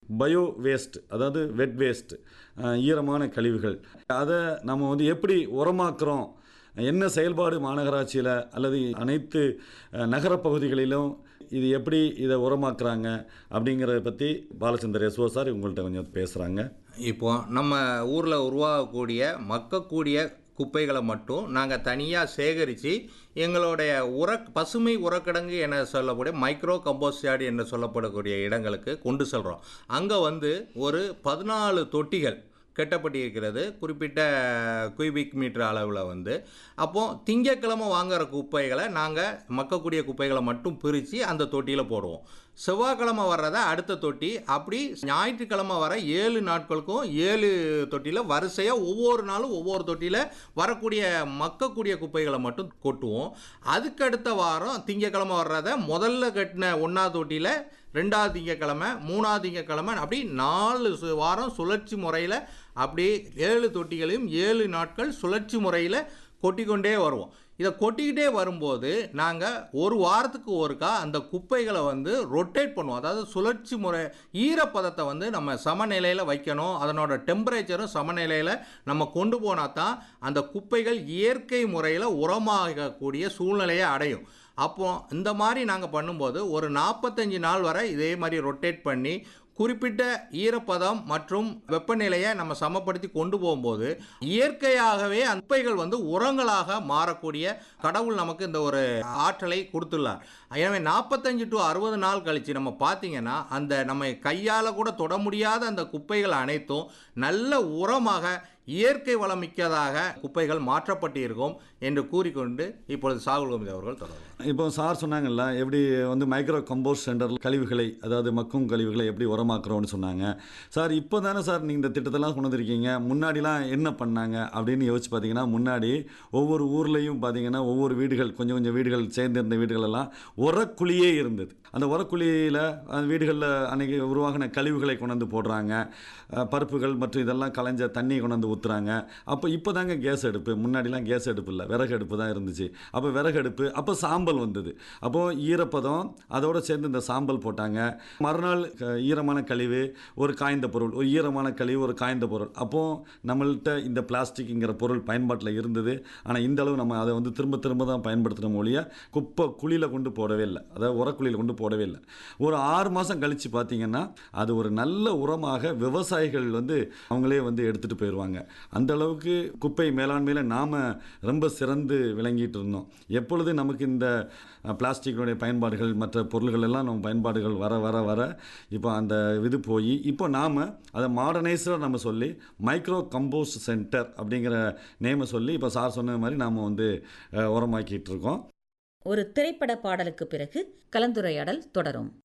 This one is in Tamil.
பயோ வேஸ்ட் அதாவது வெட் வேஸ்ட் ஈரமான கழிவுகள் அதை நம்ம வந்து எப்படி உரமாக்குறோம் என்ன செயல்பாடு மாநகராட்சியில் அல்லது அனைத்து அஹ், நகரப் பகுதிகளிலும் இது எப்படி இதை உரமாக்குறாங்க அப்படிங்கிறத பற்றி பாலச்சந்தர் எஸ்ஓ சார் உங்கள்கிட்ட கொஞ்சம் பேசுகிறாங்க இப்போ நம்ம ஊரில் உருவாகக்கூடிய மக்கக்கூடிய குப்பைகளை மட்டும் நாங்கள் தனியாக சேகரித்து எங்களுடைய உர பசுமை உரக்கிடங்கு என சொல்லக்கூடிய மைக்ரோ கம்போஸ்ட் யார்டு என்று சொல்லப்படக்கூடிய இடங்களுக்கு கொண்டு செல்கிறோம் அங்கே வந்து ஒரு பதினாலு தொட்டிகள் கட்டப்பட்டிருக்கிறது குறிப்பிட்ட குயூபிக் மீட்டர் அளவில் வந்து அப்போது திங்கக்கிழமை வாங்குற குப்பைகளை நாங்கள் மக்கக்கூடிய குப்பைகளை மட்டும் பிரித்து அந்த தொட்டியில் போடுவோம் செவ்வாய்க்கிழமை வர்றதை அடுத்த தொட்டி அப்படி ஞாயிற்றுக்கிழமை வர ஏழு நாட்களுக்கும் ஏழு தொட்டியில் வரிசையாக ஒவ்வொரு நாளும் ஒவ்வொரு தொட்டியில் வரக்கூடிய மக்கக்கூடிய குப்பைகளை மட்டும் கொட்டுவோம் அதுக்கு அடுத்த வாரம் திங்கக்கிழமை வர்றதை முதல்ல கட்டின ஒன்றாவது தொட்டியில் ரெண்டாவது திங்கக்கிழமை மூணாவது திங்கக்கிழமை அப்படி நாலு சு- வாரம் சுழற்சி முறையில் அப்படி ஏழு தொட்டிகளையும் ஏழு நாட்கள் சுழற்சி முறையில் கொட்டிக்கொண்டே வருவோம் இதை கொட்டிக்கிட்டே வரும்போது நாங்கள் ஒரு வாரத்துக்கு ஒருக்கா அந்த குப்பைகளை வந்து ரொட்டேட் பண்ணுவோம் அதாவது சுழற்சி முறை ஈரப்பதத்தை வந்து நம்ம சமநிலையில் வைக்கணும் அதனோட டெம்பரேச்சரும் சமநிலையில் நம்ம கொண்டு போனால் தான் அந்த குப்பைகள் இயற்கை முறையில் உரமாகக்கூடிய சூழ்நிலையை அடையும் அப்போ இந்த மாதிரி நாங்கள் பண்ணும்போது ஒரு நாற்பத்தஞ்சு நாள் வரை இதே மாதிரி ரொட்டேட் பண்ணி குறிப்பிட்ட ஈரப்பதம் மற்றும் வெப்பநிலையை நம்ம சமப்படுத்தி கொண்டு போகும்போது இயற்கையாகவே அந்த குப்பைகள் வந்து உரங்களாக மாறக்கூடிய கடவுள் நமக்கு இந்த ஒரு ஆற்றலை கொடுத்துள்ளார் எனவே நாற்பத்தஞ்சு டு அறுபது நாள் கழித்து நம்ம பார்த்தீங்கன்னா அந்த நம்ம கையால் கூட தொட முடியாத அந்த குப்பைகள் அனைத்தும் நல்ல உரமாக இயற்கை வளமிக்கதாக குப்பைகள் மாற்றப்பட்டு இருக்கும் என்று கூறிக்கொண்டு இப்பொழுது சாகுல் கோவிந்த் அவர்கள் தொடர்வார் இப்போ சார் சொன்னாங்கல்ல எப்படி வந்து மைக்ரோ கம்போஸ்ட் சென்டர் கழிவுகளை அதாவது மக்கும் கழிவுகளை எப்படி உரமாக்குறோம்னு சொன்னாங்க சார் இப்போ தானே சார் நீங்கள் இந்த திட்டத்தெல்லாம் கொண்டு வந்திருக்கீங்க முன்னாடிலாம் என்ன பண்ணாங்க அப்படின்னு யோசிச்சு பார்த்தீங்கன்னா முன்னாடி ஒவ்வொரு ஊர்லேயும் பார்த்தீங்கன்னா ஒவ்வொரு வீடுகள் கொஞ்சம் கொஞ்சம் வீடுகள் சேர்ந்திருந்த வீடுகள் எல்லாம் உரக்குழியே இருந்தது அந்த உரக்குழியில் அந்த வீடுகளில் அன்றைக்கி உருவாகின கழிவுகளை கொண்டு வந்து போடுறாங்க அஹ், பருப்புகள் மற்றும் இதெல்லாம் கலைஞ்ச தண்ணி கொண்டு வந்து ஊற்றுறாங்க அப்போ இப்போ தாங்க கேஸ் அடுப்பு முன்னாடிலாம் கேஸ் அடுப்பு இல்லை விறகு அடுப்பு தான் இருந்துச்சு அப்போ விறகு அடுப்பு அப்போ சாம்பல் வந்தது அப்போது ஈரப்பதம் அதோடு சேர்ந்து இந்த சாம்பல் போட்டாங்க மறுநாள் க- ஈரமான கழிவு ஒரு காய்ந்த பொருள் ஒரு ஈரமான கழிவு ஒரு காய்ந்த பொருள் அப்போது நம்மள்கிட்ட இந்த பிளாஸ்டிக்ங்கிற பொருள் பயன்பாட்டில் இருந்தது ஆனால் இந்த அளவு நம்ம அதை வந்து திரும்ப திரும்ப தான் பயன்படுத்துகிற ஒழிய குப்பை குழியில் கொண்டு போடவே இல்லை அதாவது உரக்குழியில் கொண்டு போடவே இல்லை ஒரு ஆறு மாதம் கழித்து பார்த்தீங்கன்னா அது ஒரு நல்ல உரமாக விவசாயிகள் வந்து அவங்களே வந்து எடுத்துகிட்டு போயிடுவாங்க அந்த அளவுக்கு குப்பை மேலாண்மையில் நாம் ரொம்ப சிறந்து விளங்கிட்டு இருந்தோம் எப்பொழுது நமக்கு இந்த அஹ், பிளாஸ்டிக்கினுடைய பயன்பாடுகள் மற்ற பொருள்கள் எல்லாம் நம்ம பயன்பாடுகள் வர வர வர இப்போ அந்த இது போய் இப்போ நாம் அதை மாடர்னைஸ்டாக நம்ம சொல்லி மைக்ரோ கம்போஸ்ட் சென்டர் அப்படிங்கிற நேமை சொல்லி இப்போ சார் சொன்ன மாதிரி நாம் வந்து அஹ், உரமாக்கிட்டு இருக்கோம் ஒரு திரைப்பட பாடலுக்கு பிறகு கலந்துரையாடல் தொடரும்